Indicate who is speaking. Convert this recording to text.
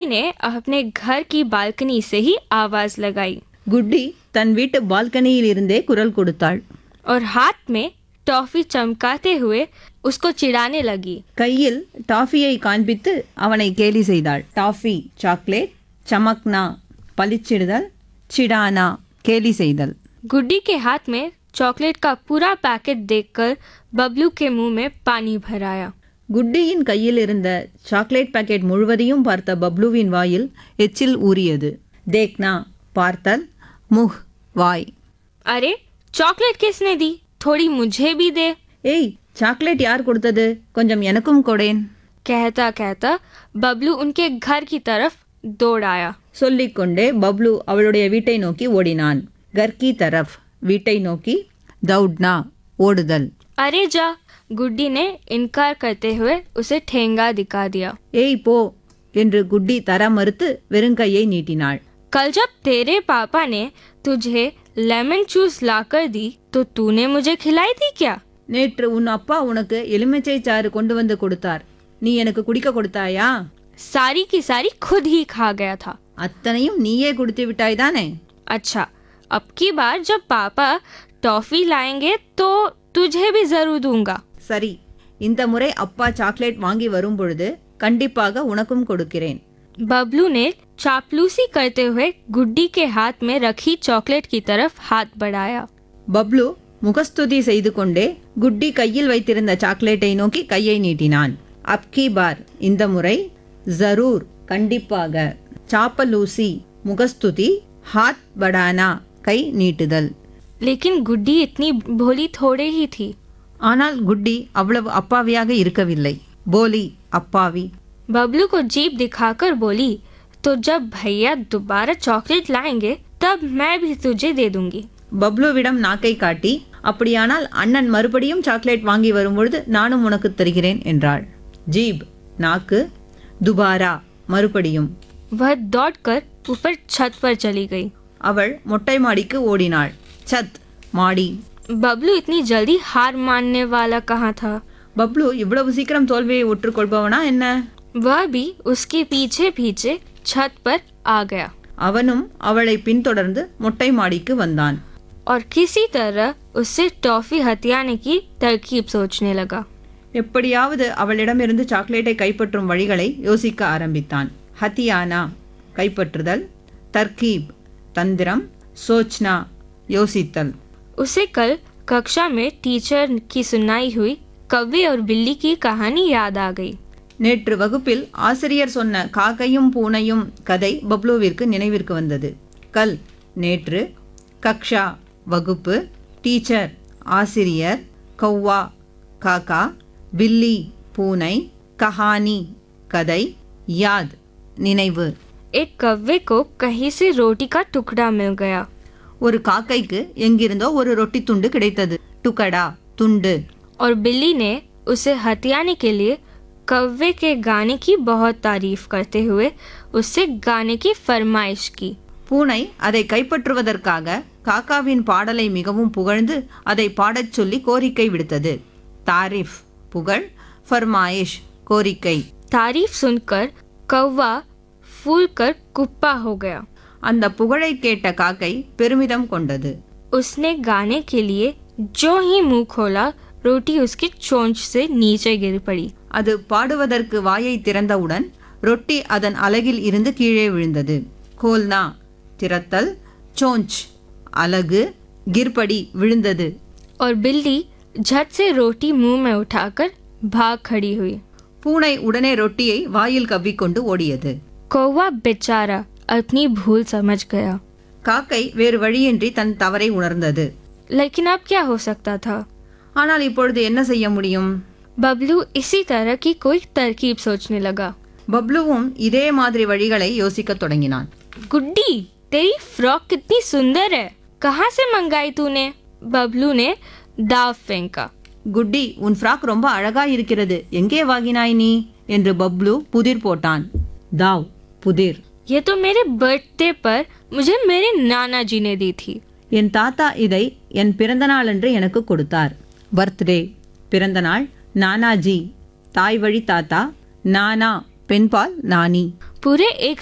Speaker 1: ने अपने घर की बालकनी से ही आवाज लगाई
Speaker 2: குட்டி தன் வீட்டு பால்கனியில் இருந்தே குரல் கொடுத்தாள்
Speaker 1: और हाथ में टॉफी चमकाते हुए उसको चिढ़ाने लगी
Speaker 2: கையில் டாஃபியை காண்பித்து அவனை கேலி செய்தாள் டாஃபி சாக்லேட் சமக்னா பளிச்சிடுதல் சிடானா கேலி செய்தல்
Speaker 1: गुड्डी के हाथ में चॉकलेट का पूरा पैकेट देखकर बबलू के मुंह में पानी भर आया
Speaker 2: குட்டியின் கையில் இருந்த சாக்லேட் பாக்கெட் முழுவதையும் பார்த்த பப்ளுவின் வாயில் எச்சில் ஊறியது தேக்னா பார்த்தல் முஹ் வாய்
Speaker 1: अरे चॉकलेट किसने दी थोड़ी मुझे भी दे
Speaker 2: ஏய் சாக்லேட் யார் கொடுத்தது கொஞ்சம் எனக்கும் கொடேன்
Speaker 1: कहता कहता बबलू उनके घर की तरफ दौड़ आया
Speaker 2: சொல்லிக்கொண்டே பப்ளு அவளுடைய வீட்டை நோக்கி ஓடினான் கர்கி தரஃப் வீட்டை நோக்கி தௌட்னா ஓடுதல்
Speaker 1: अरे जा गुड्डी ने इनकार करते हुए उसे ठेंगा दिखा दिया
Speaker 2: ஏய் போ என்று குட்டி தர மறுத்து வெறுங்கையை நீட்டினாள்
Speaker 1: कल जब तेरे पापा ने तुझे लेमन जूस लाकर दी तो तूने मुझे खिलाई थी क्या
Speaker 2: நேற்று உன் அப்பா உனக்கு எலுமிச்சை சாறு கொண்டு வந்து கொடுத்தார் நீ எனக்கு குடிக்க கொடுத்தாயா
Speaker 1: सारी की सारी खुद ही खा गया था
Speaker 2: அத்தனையும் நீயே குடித்து விட்டாய் தானே
Speaker 1: अच्छा अब की बार जब पापा टॉफी लाएंगे तो तुझे भी जरूर दूंगा
Speaker 2: சரி இந்த முறை அப்பா சாக்லேட் வாங்கி வரும் பொழுது கண்டிப்பாக உனக்கும் கொடுக்கிறேன்
Speaker 1: बबलू ने चापलूसी करते हुए गुड्डी के हाथ में रखी चॉकलेट की तरफ हाथ बढ़ाया
Speaker 2: பப்ளு முகஸ்துதி செய்து கொண்டே குட்டி கையில் வைத்திருந்த சாக்லேட்டை நோக்கி கையை நீட்டினான் அப்கி பார் இந்த முறை ஜரூர் கண்டிப்பாக சாப்பலூசி முகஸ்துதி ஹாத் படானா கை நீட்டுதல்
Speaker 1: लेकिन गुड्डी इतनी भोली थोड़े ही थी
Speaker 2: ஆனால் குட்டி அவ்வளவு அப்பாவியாக இருக்கவில்லை போலி அப்பாவி
Speaker 1: बबलू को जीप दिखाकर बोली तो जब भैया दोबारा चॉकलेट लाएंगे तब मैं भी तुझे दे दूंगी
Speaker 2: பப்ளுவிடம் நாக்கை காட்டி அப்படியானால் அண்ணன் மறுபடியும் சாக்லேட் வாங்கி வரும்பொழுது நானும் உனக்கு தருகிறேன் என்றாள் ஜீப் நாக்கு துபாரா மறுபடியும்
Speaker 1: वह दौड़कर ऊपर छत पर चली गई
Speaker 2: அவள் மொட்டை மாடிக்கு ஓடினாள் சத் மாடி
Speaker 1: बबलू इतनी जल्दी हार मानने वाला कहाँ था
Speaker 2: பப்ளு இவ்வளவு சீக்கிரம் தோல்வியை ஒற்றுக்கொள்பவனா என்ன
Speaker 1: वह भी उसके पीछे पीछे छत पर आ गया
Speaker 2: அவனும் அவளை பின்தொடர்ந்து மொட்டை மாடிக்கு வந்தான்
Speaker 1: और किसी तरह उससे टॉफी हथियाने की तरकीब सोचने लगा
Speaker 2: எப்படியாவது அவளிடமிருந்து சாக்லேட்டை கைப்பற்றும் வழிகளை யோசிக்க ஆரம்பித்தான் ஹத்தியானா கைப்பற்றுதல் தர்கீப் தந்திரம் சோச்னா யோசித்தல்
Speaker 1: उसे कल कक्षा में टीचर की सुनाई हुई कव्वे और बिल्ली की कहानी याद आ गई
Speaker 2: நேற்று வகுப்பில் ஆசிரியர் சொன்ன காக்கையும் பூனையும் கதை பப்ளுவிற்கு நினைவிற்கு வந்தது கல் நேற்று கக்ஷா வகுப்பு டீச்சர் ஆசிரியர் கௌவா காக்கா பில்லி பூனை கஹானி கதை யாத் நினைவு
Speaker 1: एक कव्वे को कहीं से रोटी का टुकड़ा मिल गया
Speaker 2: ஒரு காக்கைக்கு எங்கிருந்தோ ஒரு ரொட்டி துண்டு கிடைத்தது டுகடா துண்டு
Speaker 1: और बिल्ली ने उसे हथियाने के लिए कव्वे के गाने की बहुत तारीफ करते हुए उससे गाने की फरमाइश की
Speaker 2: பூனை அதை கைப்பற்றுவதற்காக காக்காவின் பாடலை மிகவும் புகழ்ந்து அதை பாடச் சொல்லி கோரிக்கை விடுத்தது தாரிஃப் புகழ் ஃபர்மாயிஷ் கோரிக்கை
Speaker 1: तारीफ सुनकर कौवा फूल कर कुप्पा हो गया
Speaker 2: அந்த புகழை கேட்ட காக்கை பெருமிதம் கொண்டது
Speaker 1: उसने गाने के लिए जो ही मुंह खोला रोटी उसकी चोंच से नीचे गिर पड़ी
Speaker 2: அது பாடுவதற்கு வாயை திறந்தவுடன் ரொட்டி அதன் அலகில் இருந்து கீழே விழுந்தது கோல்னா திறத்தல் சோஞ்ச் அலகு கிர்படி விழுந்தது
Speaker 1: और बिल्ली झट से रोटी मुंह में उठाकर भाग खड़ी हुई
Speaker 2: பூனை உடனே ரொட்டியை வாயில் கவ்விக்கொண்டு ஓடியது
Speaker 1: कौवा बेचारा अपनी भूल समझ गया
Speaker 2: காக்கை வேறு வழியின்றி தன் தவறை உணர்ந்தது
Speaker 1: लेकिन अब क्या हो सकता था
Speaker 2: ஆனால் இப்பொழுது என்ன செய்ய முடியும்
Speaker 1: बबलू इसी तरह की कोई तरकीब सोचने लगा
Speaker 2: பப்ளுவும் இதே மாதிரி வழிகளை யோசிக்கத் தொடங்கினான்
Speaker 1: गुड्डी तेरी फ्रॉक कितनी सुंदर है कहाँ से मंगाई तूने बबलू ने दाव फेंका
Speaker 2: குட்டி உன் ஃப்ராக் ரொம்ப அழகா இருக்கிறது எங்கே வாங்கினாய் நீ என்று பப்ளு புதிர் போட்டான் தாவ் புதிர்
Speaker 1: ये तो मेरे बर्थडे पर मुझे मेरे नाना जी ने दी थी
Speaker 2: என் தாத்தா இதை என் பிறந்த நாளன்று எனக்கு கொடுத்தார் பர்த்டே பிறந்தநாள் நானாஜி தாய் வழி தாத்தா நானா பெண்பால் நானி
Speaker 1: पूरे एक